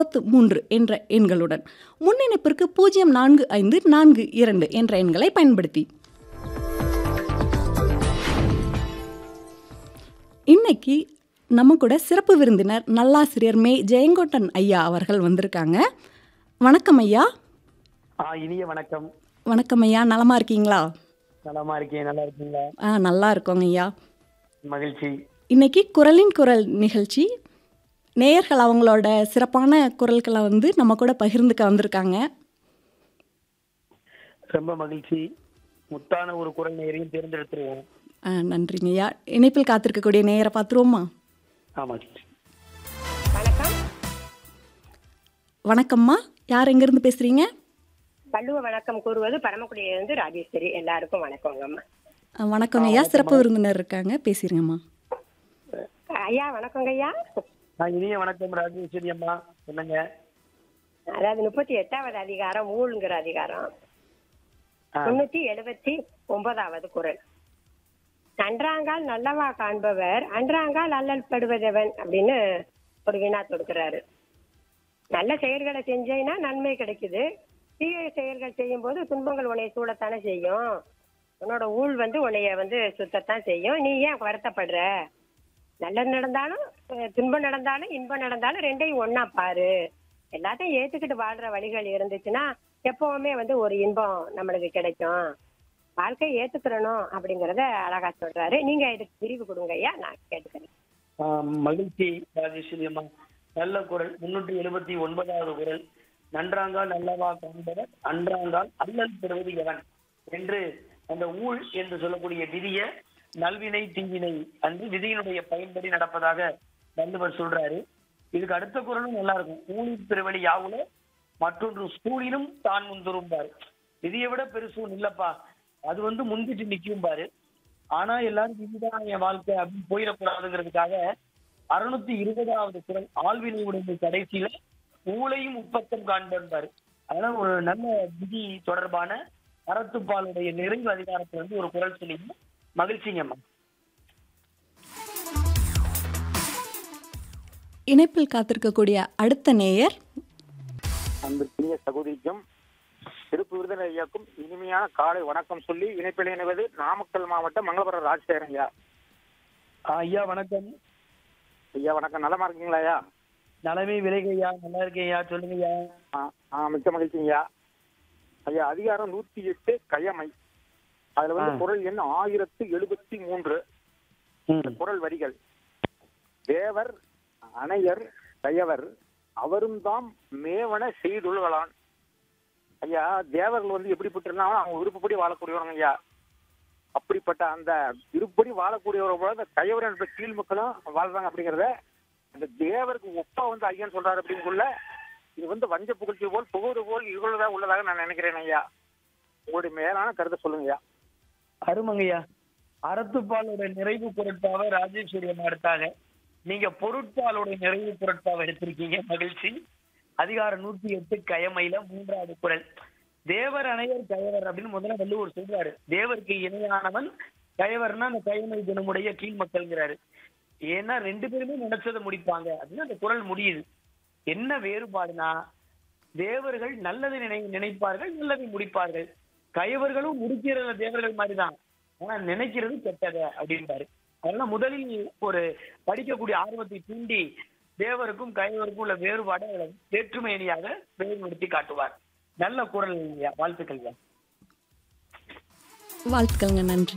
பத்து மூன்று என்ற எண்களுடன் முன்னிணைப்பிற்கு பூஜ்ஜியம் நான்கு ஐந்து நான்கு இரண்டு என்ற எண்களை பயன்படுத்தி இன்னைக்கு நம்ம கூட சிறப்பு விருந்தினர் நல்லாசிரியர் மே ஜெயங்கோட்டன் ஐயா அவர்கள் வந்திருக்காங்க வணக்கம் ஐயா ஆ இனிய வணக்கம் வணக்கம் ஐயா நலமா இருக்கீங்களா நலமா இருக்கேன் நல்லா இருக்கீங்களா ஆ நல்லா இருக்கோங்க ஐயா மகிழ்ச்சி இன்னைக்கு குரலின் குரல் நிகழ்ச்சி நேயர்கள் அவங்களோட சிறப்பான குரல்களை வந்து நம்ம கூட பகிர்ந்துக்க வந்திருக்காங்க ரொம்ப மகிழ்ச்சி முத்தான ஒரு குரல் நேரையும் தேர்ந்தெடுத்துருவோம் ஆ, நன்றிங்க ஐயா இணைப்பில் காத்திருக்கக்கூடிய நேயரை பார்த்துருவோமா ஆமா வணக்கம் வணக்கம்மா யார் எங்கேருந்து பேசுகிறீங்க பல்லுவ வணக்கம் கூறுவது பரமக்குடியிலிருந்து ராஜேஸ்வரி எல்லாருக்கும் வணக்கங்கம்மா ஆ, வணக்கங்க ஐயா சிறப்பு விருந்தினர் இருக்காங்க பேசிடுங்கம்மா ஐயா வணக்கங்க ஐயா ஆ இனிய வணக்கம் ராஜேஸ்வரி அம்மா சொல்லுங்க அதாவது முப்பத்தி எட்டாவது அதிகாரம் ஊழுங்கிற அதிகாரம் ஆ, முன்னூத்தி எழுபத்தி ஒன்பதாவது குரல் நன்றாங்கால் நல்லவா காண்பவர் அன்றாங்கால் அல்லல் படுவதவன் அப்படின்னு ஒரு வினா தொடுக்கிறாரு நல்ல செயல்களை செஞ்சேன்னா நன்மை கிடைக்குது தீய செயல்கள் செய்யும் போது துன்பங்கள் உன்னை சூழத்தானே செய்யும் உன்னோட ஊழ் வந்து உன்னைய வந்து சுத்தத்தான் செய்யும் நீ ஏன் வருத்தப்படுற நல்லது நடந்தாலும் அஹ், துன்பம் நடந்தாலும் இன்பம் நடந்தாலும் ரெண்டையும் ஒண்ணா பாரு எல்லாத்தையும் ஏத்துக்கிட்டு வாழ்ற வழிகள் இருந்துச்சுன்னா எப்பவுமே வந்து ஒரு இன்பம் நம்மளுக்கு கிடைக்கும் வாழ்க்கையை ஏத்துக்கிறணும் அப்படிங்கறத அழகா சொல்றாரு நீங்க இதுக்கு விரிவு கொடுங்க ஐயா நான் கேட்டுக்கிறேன் ஆ, மகிழ்ச்சி ராஜேஸ்வரி அம்மா நல்ல குரல் முன்னூற்றி எழுபத்தி ஒன்பதாவது குரல் நன்றாங்கால் நல்லவா காண்பவர் அன்றாங்கால் அல்லல் பெறுவது எவன் என்று அந்த ஊழ் என்று சொல்லக்கூடிய விதிய நல்வினை தீவினை அன்று விதியினுடைய பயன்படி நடப்பதாக வள்ளுவர் சொல்றாரு இதுக்கு அடுத்த குரலும் நல்லா இருக்கும் ஊழில் பெருவழி யாவுல மற்றொன்று ஸ்கூலிலும் தான் முந்துரும்பாரு விதியை விட பெருசு இல்லப்பா அது வந்து முந்திட்டு நிக்கும் பாரு ஆனா எல்லாரும் இதுதான் என் வாழ்க்கை அப்படின்னு போயிடக்கூடாதுங்கிறதுக்காக அறுநூத்தி இருபதாவது குரல் ஆழ்வினை உடைமை கடைசியில ஊழையும் உப்பத்தம் காண்பாரு அதனால ஒரு நல்ல விதி தொடர்பான அறத்துப்பாலுடைய நிறைவு அதிகாரத்துல வந்து ஒரு குரல் சொன்னீங்க மகிழ்ச்சிங்கம்மா இணைப்பில் காத்திருக்கக்கூடிய அடுத்த நேயர் அன்பிற்குரிய சகோதரிக்கும் திருப்பு விருதுநர் ஐயாக்கும் இனிமையான காலை வணக்கம் சொல்லி இணைப்பில் இணைவது நாமக்கல் மாவட்டம் மங்களபுரம் ராஜசேகரன் ஐயா ஆ, ஐயா வணக்கம் ஐயா வணக்கம் நலமா இருக்கீங்களா ஐயா நலமே விலைகையா நல்லா இருக்கேயா சொல்லுங்க ஐயா ஆ, ஆ மிக்க மகிழ்ச்சிங்கய்யா ஐயா அதிகாரம் நூத்தி எட்டு கயமை அதுல வந்து ஆ. குரல் எண் ஆயிரத்து எழுபத்தி மூன்று ம். குரல் வரிகள் தேவர் அணையர் கயவர் அவரும் தாம் மேவன செய்துள்ளான் ஐயா தேவர்கள் வந்து எப்படிப்பட்டிருந்தா அவங்க விருப்பப்படி வாழக்கூடியவங்க ஐயா அப்படிப்பட்ட அந்த விருப்பப்படி வாழக்கூடியவரை போல அந்த கயவர் என்ற கீழ் மக்களும் வாழ்றாங்க அப்படிங்கறத அந்த தேவருக்கு ஒப்பா வந்து ஐயன் சொல்றாரு அப்படின்னு சொல்ல இது வந்து வஞ்ச புகழ்ச்சி போல் புகழ்வு போல் இகழ்வதா உள்ளதாக நான் நினைக்கிறேன் ஐயா உங்களுடைய மேலான கருத்தை சொல்லுங்க ஐயா அருமங்கய்யா அறத்துப்பாலோட நிறைவு பொருட்பாவை ராஜேஸ்வரி அம்மா எடுத்தாங்க நீங்க பொருட்பாலோட நிறைவு பொருட்பாவை எடுத்திருக்கீங்க மகிழ்ச்சி அதிகாரம் நூத்தி எட்டு கயமையில மூன்றாவது குரல் தேவர் அணையர் கயவர் அப்படின்னு முதல்ல வள்ளுவர் சொல்றாரு தேவருக்கு இணையானவன் கயவர்னா அந்த கயமை குணமுடைய கீழ் மக்கள்ங்கிறாரு ஏன்னா ரெண்டு பேருமே நினைச்சதை முடிப்பாங்க அப்படின்னு அந்த குரல் முடியுது என்ன வேறுபாடுனா தேவர்கள் நல்லதை நினை நினைப்பார்கள் நல்லதை முடிப்பார்கள் கயவர்களும் முடிக்கிற தேவர்கள் மாதிரிதான் ஆனா நினைக்கிறது கெட்டத அப்படின்பாரு அதனால முதலில் ஒரு படிக்கக்கூடிய ஆர்வத்தை தூண்டி தேவருக்கும் கயவருக்கும் உள்ள வேறுபாடை அதுல வேற்றுமை அணியாக வேறுபடுத்தி காட்டுவார் நல்ல குரல் ஐயா. வாழ்த்துக்கள் ஐயா. வாழ்த்துக்கள்ங்க நன்றி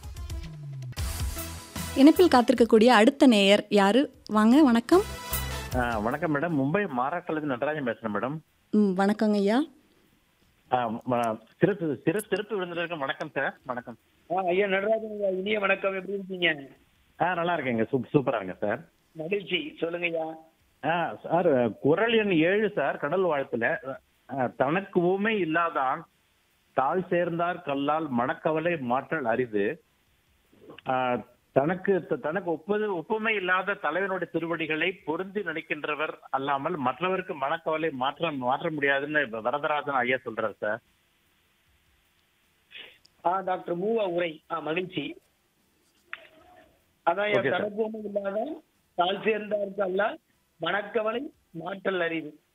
இணைப்பில் காத்திருக்கக்கூடிய அடுத்த நேயர் யாரு வாங்க வணக்கம் ஆ, வணக்கம் மேடம் மும்பை மகாராஷ்டிராலேருந்து நடராஜன் பேசுறேன் மேடம் ம், வணக்கங்க ஐயா ஆ, ம- சிறப்பு சிறு சிறப்பு விருந்தினருக்கு வணக்கம் சார் வணக்கம் ஆ, ஐயா நடராஜன் ஐயா இனிய வணக்கம் எப்படி இருக்கீங்க ஆ நல்லா இருக்கேங்க சூப் சூப்பரா இருங்க சார் மகிழ்ச்சி சொல்லுங்க ஐயா ஆ சார் குரல் எண் ஏழு சார் கடல் வாழ்த்துல ஆ, தனக்கு ஊமை இல்லாதான் தாழ் சேர்ந்தார் கல்லால் மணக்கவலை மாற்றல் அரிது ஆ, தனக்கு த- தனக்கு ஒப்பது ஒப்புமை இல்லாத தலைவனுடைய திருவடிகளை பொருந்தி நினைக்கின்றவர் அல்லாமல் மற்றவருக்கு மனக்கவலை மாற்ற மாற்ற முடியாதுன்னு வரதராஜன் ஐயா சொல்றாரு சார் ஆ டாக்டர் மூவா உரை ஆ மகிழ்ச்சி அதான் என் Okay, sir. தனக்கு ஒண்ணும் இல்லாத தாழ் சேர்ந்தாருக்கு அல்ல மணக்கவலை மாற்றல் அறிவு